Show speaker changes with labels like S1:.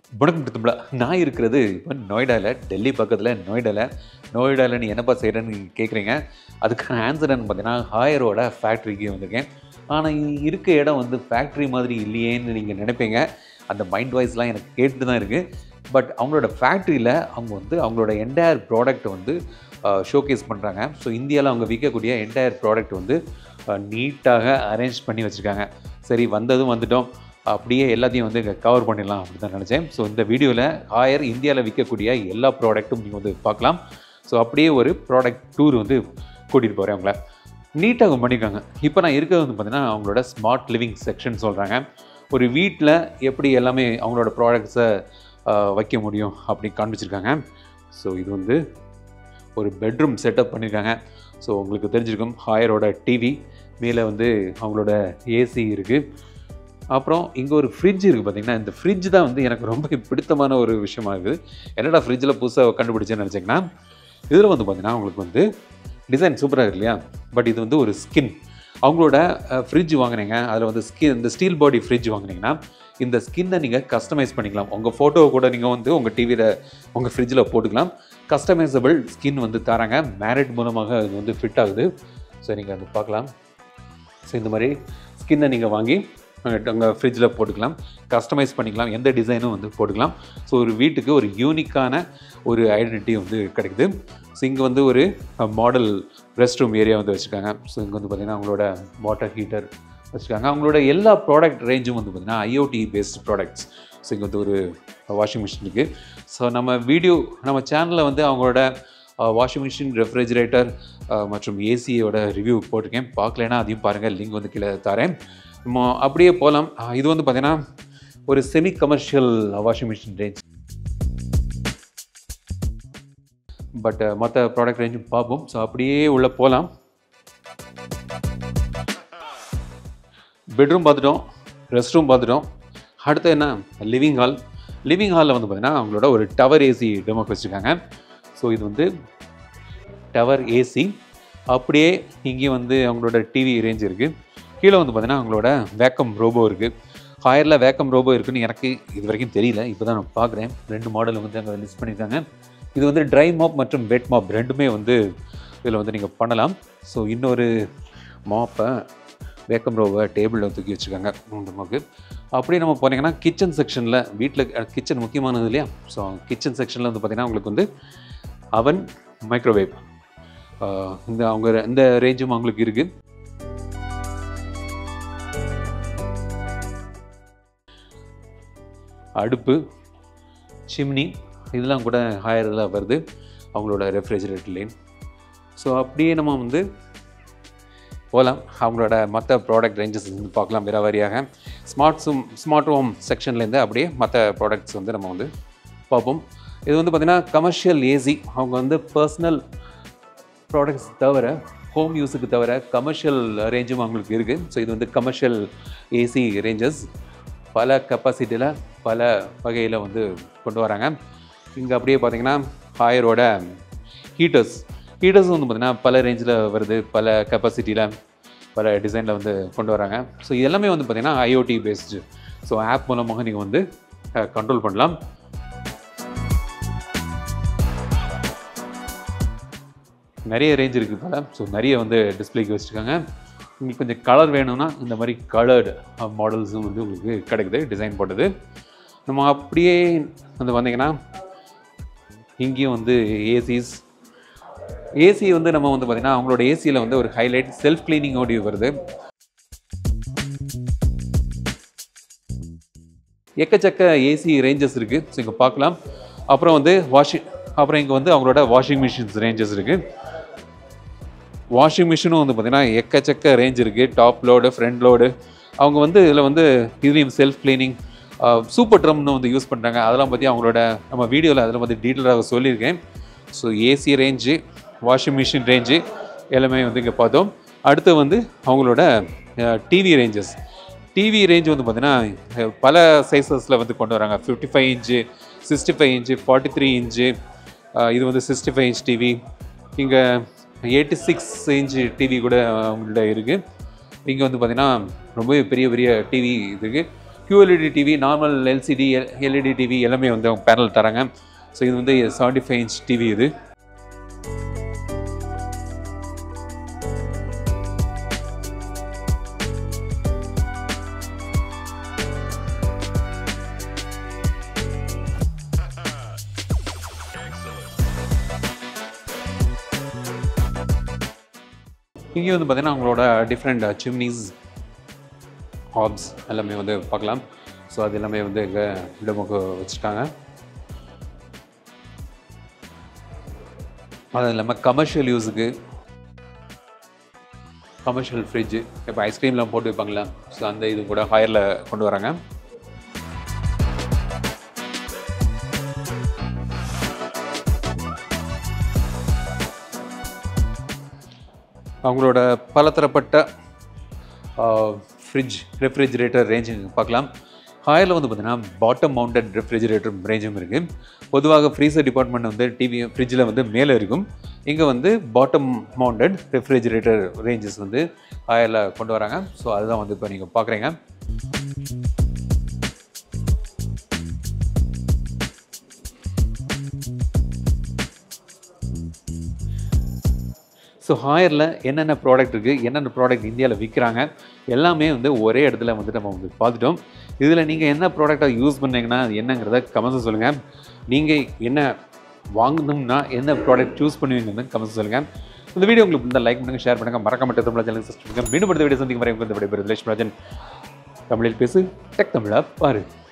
S1: வணக்கம் திரும்பல நான் இருக்கிறது இப்போ நொய்டாவில் டெல்லி பக்கத்தில் நொய்டாவில் நொய்டாவில் நீ என்னப்பா செய்கிறேன்னு நீங்கள் கேட்குறீங்க அதுக்கான ஆன்சர் என்னன்னு பார்த்தீங்கன்னா ஹாயரோட ஃபேக்ட்ரிக்கு வந்திருக்கேன் ஆனால் இருக்க இடம் வந்து ஃபேக்ட்ரி மாதிரி இல்லையேன்னு நீங்கள் நினைப்பீங்க அந்த மைண்ட் வாய்ஸ்லாம் எனக்கு கேட்டு தான் இருக்குது பட் அவங்களோட ஃபேக்ட்ரியில் அவங்க வந்து அவங்களோட என்டையர் ப்ராடக்ட் வந்து ஷோகேஸ் பண்ணுறாங்க ஸோ இந்தியாவில் அவங்க விற்கக்கூடிய என்டையர் ப்ராடக்ட் வந்து நீட்டாக அரேஞ்ச் பண்ணி வச்சுருக்காங்க சரி வந்ததும் வந்துட்டோம் அப்படியே எல்லாத்தையும் வந்து கவர் பண்ணிடலாம் அப்படி தான் நினச்சேன் ஸோ இந்த வீடியோவில் ஹாயர் இந்தியாவில் விற்கக்கூடிய எல்லா ப்ராடக்ட்டும் நீங்கள் வந்து பார்க்கலாம் ஸோ அப்படியே ஒரு ப்ராடக்ட் டூர் வந்து கூட்டிகிட்டு போகிறேன் அவங்கள நீட்டாக பண்ணியிருக்காங்க இப்போ நான் இருக்கிறது வந்து பார்த்தீங்கன்னா அவங்களோட ஸ்மார்ட் லிவிங் செக்ஷன் சொல்கிறாங்க ஒரு வீட்டில் எப்படி எல்லாமே அவங்களோட ப்ராடக்ட்ஸை வைக்க முடியும் அப்படி காண்பிச்சிருக்காங்க ஸோ இது வந்து ஒரு பெட்ரூம் செட்டப் பண்ணியிருக்காங்க ஸோ உங்களுக்கு தெரிஞ்சிருக்கும் ஹாயரோட டிவி மேலே வந்து அவங்களோட ஏசி இருக்குது அப்புறம் இங்கே ஒரு ஃப்ரிட்ஜ் இருக்குது பார்த்தீங்கன்னா இந்த ஃப்ரிட்ஜ் தான் வந்து எனக்கு ரொம்ப பிடித்தமான ஒரு விஷயமா இருக்குது என்னடா ஃப்ரிட்ஜில் புதுசாக கண்டுபிடிச்சேன்னு நினச்சிங்கன்னா இதில் வந்து பார்த்தீங்கன்னா உங்களுக்கு வந்து டிசைன் சூப்பராக இருக்கு இல்லையா பட் இது வந்து ஒரு ஸ்கின் அவங்களோட ஃப்ரிட்ஜ் வாங்கினீங்க அதில் வந்து ஸ்கின் இந்த ஸ்டீல் பாடி ஃப்ரிட்ஜ் வாங்கினீங்கன்னா இந்த ஸ்கின்னை நீங்கள் கஸ்டமைஸ் பண்ணிக்கலாம் உங்கள் ஃபோட்டோவை கூட நீங்கள் வந்து உங்கள் டிவியில் உங்கள் ஃப்ரிட்ஜில் போட்டுக்கலாம் கஸ்டமைசபிள் ஸ்கின் வந்து தராங்க மேரிட் மூலமாக இது வந்து ஃபிட் ஆகுது ஸோ நீங்கள் அது பார்க்கலாம் ஸோ இந்த மாதிரி ஸ்கின்னை நீங்கள் வாங்கி உங்கள் ஃப்ரிட்ஜில் போட்டுக்கலாம் கஸ்டமைஸ் பண்ணிக்கலாம் எந்த டிசைனும் வந்து போட்டுக்கலாம் ஸோ ஒரு வீட்டுக்கு ஒரு யூனிக்கான ஒரு ஐடென்டிட்டி வந்து கிடைக்குது ஸோ இங்கே வந்து ஒரு மாடல் ரெஸ்ட் ரூம் ஏரியா வந்து வச்சுருக்காங்க ஸோ இங்கே வந்து பார்த்திங்கன்னா அவங்களோட வாட்டர் ஹீட்டர் வச்சுருக்காங்க அவங்களோட எல்லா ப்ராடக்ட் ரேஞ்சும் வந்து பார்த்திங்கன்னா ஐஓடி பேஸ்ட் ப்ராடக்ட்ஸ் ஸோ இங்கே வந்து ஒரு வாஷிங் மிஷின் இருக்குது ஸோ நம்ம வீடியோ நம்ம சேனலில் வந்து அவங்களோட வாஷிங் மிஷின் ரெஃப்ரிஜரேட்டர் மற்றும் ஏசியோட ரிவ்யூ போட்டிருக்கேன் பார்க்கலனா அதையும் பாருங்கள் லிங்க் வந்து கீழே தரேன் நம்ம அப்படியே போகலாம் இது வந்து பார்த்திங்கன்னா ஒரு semi commercial washing machine range but மற்ற ப்ராடக்ட் ரேஞ்சும் பார்ப்போம் ஸோ அப்படியே உள்ளே போகலாம் பெட்ரூம் பார்த்துட்டோம் ரெஸ்ட் ரூம் பார்த்துட்டோம் அடுத்து என்ன லிவிங் ஹால் லிவிங் ஹாலில் வந்து பார்த்திங்கன்னா அவங்களோட ஒரு டவர் ஏசி டெமோக்கு வச்சுருக்காங்க ஸோ இது வந்து டவர் ஏசி அப்படியே இங்கேயும் வந்து அவங்களோட டிவி ரேஞ்ச் இருக்குது கீழே வந்து பார்த்திங்கன்னா அவங்களோட வேக்கம் ரோபோ இருக்குது ஹாயரில் வேக்கம் ரோபோ இருக்குன்னு எனக்கு இது வரைக்கும் தெரியல இப்போ தான் நான் பார்க்குறேன் ரெண்டு மாடல் வந்து அங்கே லிஸ்ட் பண்ணியிருக்காங்க இது வந்து ட்ரை மாப் மற்றும் வெட் மாப் ரெண்டுமே வந்து இதில் வந்து நீங்கள் பண்ணலாம் ஸோ இன்னொரு மாப்பை வேக்கம் ரோவை டேபிளில் தூக்கி வச்சுருக்காங்க மூணு மாக்கு அப்படியே நம்ம போனீங்கன்னா கிச்சன் செக்ஷனில் வீட்டில் கிச்சன் முக்கியமானது இல்லையா ஸோ கிச்சன் செக்ஷனில் வந்து பார்த்திங்கன்னா உங்களுக்கு வந்து அவன் மைக்ரோவேவ் இந்த அவங்க இந்த ரேஞ்சும் அவங்களுக்கு இருக்குது அடுப்பு சிம்னி இதெல்லாம் கூட ஹாயரில் வருது அவங்களோட ரெஃப்ரிஜரேட்டர்லேயும் ஸோ அப்படியே நம்ம வந்து போகலாம் அவங்களோட மற்ற ப்ராடக்ட் ரேஞ்சஸ் வந்து பார்க்கலாம் வேறு வாரியாக ஸ்மார்ட் சூம் ஸ்மார்ட் ஹோம் செக்ஷன்லேருந்து அப்படியே மற்ற ப்ராடக்ட்ஸ் வந்து நம்ம வந்து பார்ப்போம் இது வந்து பார்த்திங்கன்னா கமர்ஷியல் ஏசி அவங்க வந்து பர்சனல் ப்ராடக்ட்ஸ் தவிர ஹோம் யூஸுக்கு தவிர கமர்ஷியல் ரேஞ்சும் அவங்களுக்கு இருக்குது ஸோ இது வந்து கமர்ஷியல் ஏசி ரேஞ்சஸ் பல கெப்பாசிட்டியில் பல வகையில் வந்து கொண்டு வராங்க இங்கே அப்படியே பார்த்திங்கன்னா ஹாயரோட ஹீட்டர்ஸ் ஹீட்டர்ஸ் வந்து பார்த்திங்கன்னா பல ரேஞ்சில் வருது பல கெப்பாசிட்டியில் பல டிசைனில் வந்து கொண்டு வராங்க ஸோ இது எல்லாமே வந்து பார்த்திங்கன்னா ஐஓடி பேஸ்டு ஸோ ஆப் மூலமாக நீங்கள் வந்து கண்ட்ரோல் பண்ணலாம் நிறைய ரேஞ்ச் இருக்குது போல் ஸோ நிறைய வந்து டிஸ்பிளேக்கு வச்சுருக்காங்க உங்களுக்கு கொஞ்சம் கலர் வேணும்னா இந்த மாதிரி கலர்டு மாடல்ஸும் வந்து உங்களுக்கு கிடைக்குது டிசைன் போட்டது நம்ம அப்படியே வந்து வந்தீங்கன்னா இங்கேயும் வந்து ஏசிஸ் ஏசி வந்து நம்ம வந்து பார்த்திங்கன்னா அவங்களோட ஏசியில் வந்து ஒரு ஹைலைட் செல்ஃப் கிளீனிங் ஓடி வருது எக்கச்சக்க ஏசி ரேஞ்சஸ் இருக்குது ஸோ இங்கே பார்க்கலாம் அப்புறம் வந்து வாஷிங் அப்புறம் இங்கே வந்து அவங்களோட வாஷிங் மிஷின்ஸ் ரேஞ்சஸ் இருக்குது வாஷிங் மிஷினும் வந்து பார்த்திங்கன்னா எக்கச்சக்க ரேஞ்ச் இருக்குது டாப் லோடு ஃப்ரண்ட் லோடு அவங்க வந்து இதில் வந்து இதுலேயும் செல்ஃப் கிளீனிங் சூப்பர் ட்ரம்னு வந்து யூஸ் பண்ணுறாங்க அதெல்லாம் பற்றி அவங்களோட நம்ம வீடியோவில் அதில் வந்து டீட்டெயிலாக சொல்லியிருக்கேன் so AC range washing machine range எல்லாமே வந்து இங்கே பார்த்தோம் அடுத்து வந்து அவங்களோட டிவி ரேஞ்சஸ் டிவி ரேஞ்ச் வந்து பார்த்திங்கன்னா பல சைஸஸில் வந்து கொண்டு வராங்க fifty five inch sixty five inch forty three inch இது வந்து சிக்ஸ்டி ஃபைவ் இன்ச் டிவி இங்கே எயிட்டி சிக்ஸ் இன்ச் டிவி கூட அவங்கள்ட்ட இருக்குது இங்கே வந்து பார்த்திங்கன்னா ரொம்பவே பெரிய பெரிய டிவி இருக்குது QLED TV normal LCD LED TV எல்லாமே வந்து அவங்க பேனல் தராங்க ஸோ இது வந்து செவன்டி ஃபைவ் இன்ச் டிவி இது இங்கே வந்து பார்த்தீங்கன்னா அவங்களோட டிஃப்ரெண்ட் சிம்னிஸ் ஹாப்ஸ் எல்லாமே வந்து பார்க்கலாம் ஸோ அது எல்லாமே வந்து இங்கே இடமுக்கு வச்சுருக்காங்க அது இல்லாமல் கமர்ஷியல் யூஸுக்கு கமர்ஷியல் ஃப்ரிட்ஜு இப்போ ஐஸ்கிரீம்லாம் போட்டு வைப்பாங்களா ஸோ அந்த இது கூட ஹையரில் கொண்டு வராங்க அவங்களோட பலதரப்பட்ட ஃப்ரிட்ஜ் ரெஃப்ரிஜிரேட்டர் ரேஞ்சு பார்க்கலாம் ஹாயரில் வந்து பார்த்தீங்கன்னா பாட்டம் மவுண்டட் ரெஃப்ரிஜிரேட்டர் ரேஞ்சும் இருக்குது பொதுவாக ஃப்ரீசர் டிபார்ட்மெண்ட் வந்து டிவி ஃப்ரிட்ஜில் வந்து மேலே இருக்கும் இங்கே வந்து பாட்டம் மவுண்டட் ரெஃப்ரிஜிரேட்டர் ரேஞ்சஸ் வந்து ஹாயரில் கொண்டு வராங்க ஸோ அதுதான் வந்து இப்போ நீங்கள் பார்க்குறீங்க ஸோ ஹாயரில் என்னென்ன ப்ராடக்ட் இருக்குது என்னென்ன ப்ராடக்ட் இந்தியாவில் விற்கிறாங்க எல்லாமே வந்து ஒரே இடத்துல வந்து நம்ம வந்து பார்த்துட்டோம் இதில் நீங்கள் என்ன ப்ராடக்டை யூஸ் பண்ணீங்கன்னா அது என்னங்கிறத கமெண்ட்ஸ் சொல்லுங்கள் நீங்கள் என்ன வாங்கணும்னா என்ன ப்ராடக்ட் சூஸ் பண்ணுவீங்கன்னு கமெண்ட்ஸ் சொல்லுங்கள் இந்த வீடியோ உங்களுக்கு இந்த லைக் பண்ணுங்கள் ஷேர் பண்ணுங்கள் மறக்க மட்டும் தமிழ் சேனல் சப்ஸ்கிரைப் பண்ணுங்கள் மீண்டும் அடுத்த வீடியோ சந்திக்கும் வரை உங்களுக்கு இந்த விடைபெறுது லட்சுமி ராஜன் தமிழில் பேசு டெக் தமிழா பாரு